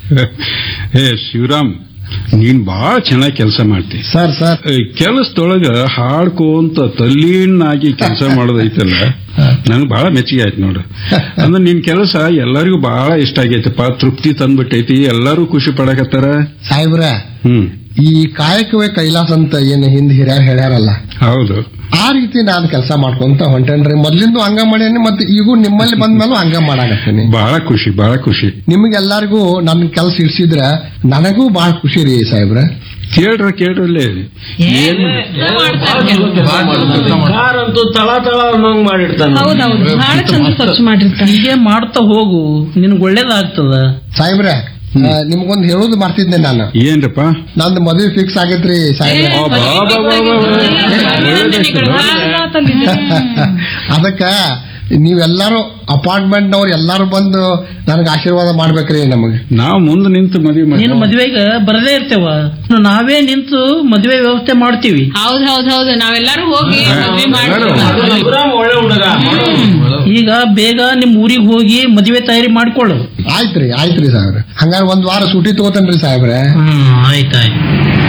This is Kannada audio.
ಏ ಶಿವರಾಮ್ ನೀನ್ ಬಾಳ ಚೆನ್ನಾಗಿ ಕೆಲಸ ಮಾಡ್ತಿ ಸರ್ ಸರ್ ಕೆಲಸದೊಳಗ ಹಾಡ್ಕೊಂತ ತಲ್ಲೀನಾಗಿ ಕೆಲಸ ಮಾಡೋದೈತಲ್ಲ ನಂಗೆ ಬಹಳ ಮೆಚ್ಚಿಗೆ ಆಯ್ತು ನೋಡು ಅಂದ್ರೆ ನಿನ್ ಕೆಲಸ ಎಲ್ಲರಿಗೂ ಬಹಳ ಇಷ್ಟ ಆಗೈತಪ್ಪ ತೃಪ್ತಿ ತಂದ್ಬಿಟ್ಟೈತಿ ಎಲ್ಲರೂ ಖುಷಿ ಪಡಕತ್ತಾರ ಸಾಹೇಬ್ರ ಹ್ಮ್ ಈ ಕಾಯಕವೇ ಕೈಲಾಸ ಅಂತ ಏನ್ ಹಿಂದ್ ಹಿರಿಯರ್ ಹೇಳ್ಯಾರಲ್ಲ ಹೌದು ಆ ರೀತಿ ನಾನು ಕೆಲಸ ಮಾಡ್ಕೊಂತ ಹೊಂಟೇನ್ರಿ ಮೊದ್ಲಿಂದ ಹಂಗ ಮಾಡೇನಿ ಮತ್ತೆ ಈಗೂ ನಿಮ್ಮಲ್ಲಿ ಬಂದ್ಮೇಲೂ ಹಂಗ ಮಾಡಾಕತ್ತೀನಿ ಬಹಳ ಖುಷಿ ಬಹಳ ಖುಷಿ ನಿಮ್ಗೆಲ್ಲರಿಗೂ ನನ್ನ ಕೆಲಸ ಇಡ್ಸಿದ್ರ ನನಗೂ ಬಹಳ ಖುಷಿ ರೀ ಸಾಹೇಬ್ರ ಕೇಳ್ರ ಕೇಳ್ರಲ್ಲೇ ಏನು ಕಾರಂತೂ ತಳ ತಳ ಅನ್ನೋಂಗ್ ಮಾಡಿರ್ತಾನ ಹೌದೌದು ಬಹಳ ಚಂದ ಸ್ವಚ್ಛ ಮಾಡಿರ್ತಾರೆ ಹೀಗೆ ಮಾಡ್ತಾ ಹೋಗು ನಿನ್ಗೆ ಒಳ್ಳೇದಾಗ್ತದ ಸಾಹೇಬ್ರ ಆ, ನಿಮ್ಗೊಂದ್ ಹೇಳೋದು ಮಾಡ್ತಿದ್ದೆ ನಾನು ಏನ್ರಪ್ಪ ನಂದು ಮದುವೆ ಫಿಕ್ಸ್ ಆಗೈತ್ರಿ ಸಾಹೇಬ್ರ ಆ, ಬಾ, ಬಾ, ಬಾ, ಬಾ, ಬಾ. ಅದಕ್ಕ ನೀವೆಲ್ಲರೂ ಅಪಾರ್ಟ್ಮೆಂಟ್ ನವ್ರು ಎಲ್ಲಾರು ಬಂದು ನನಗೆ ಆಶೀರ್ವಾದ ಮಾಡ್ಬೇಕ್ರಿ ನಮಗೆ ನಾವು ಮುಂದೆ ನಿಂತು ಮದುವೆ ನೀನು ಮಾಡಿ ಮದ್ವೆಗೆ ಬರದೇ ಇರ್ತೇವ ನಾವೇ ನಿಂತು ಮದ್ವೆ ವ್ಯವಸ್ಥೆ ಮಾಡ್ತೀವಿ ಹೌದ್ ಹೌದ್ ಹೌದು ನಾವೆಲ್ಲರೂ ಹೋಗಿ ಮದ್ವೆ ಎಲ್ಲರೂ. ಮಾಡ್ತೀವಿ ಶಿವರಾಮ್ ಒಳ್ಳೆ ಹುಡುಗ ಈಗ ಬೇಗ ನಿಮ್ ಊರಿಗೆ ಹೋಗಿ ಮದ್ವೆ ತಯಾರಿ ಮಾಡ್ಕೊಳ್ಳು ಆಯ್ತ್ರಿ ಆಯ್ತ್ರಿ ಸಾಹೇಬ್ರ ಹಂಗಾರೆ ಒಂದ್ ವಾರ ಸೂಟಿ ತಗೋತೇನ್ರಿ ಸಾಹೇಬ್ರೆ ಹ್ಮ್ ಆಯ್ತಾಯ್ತು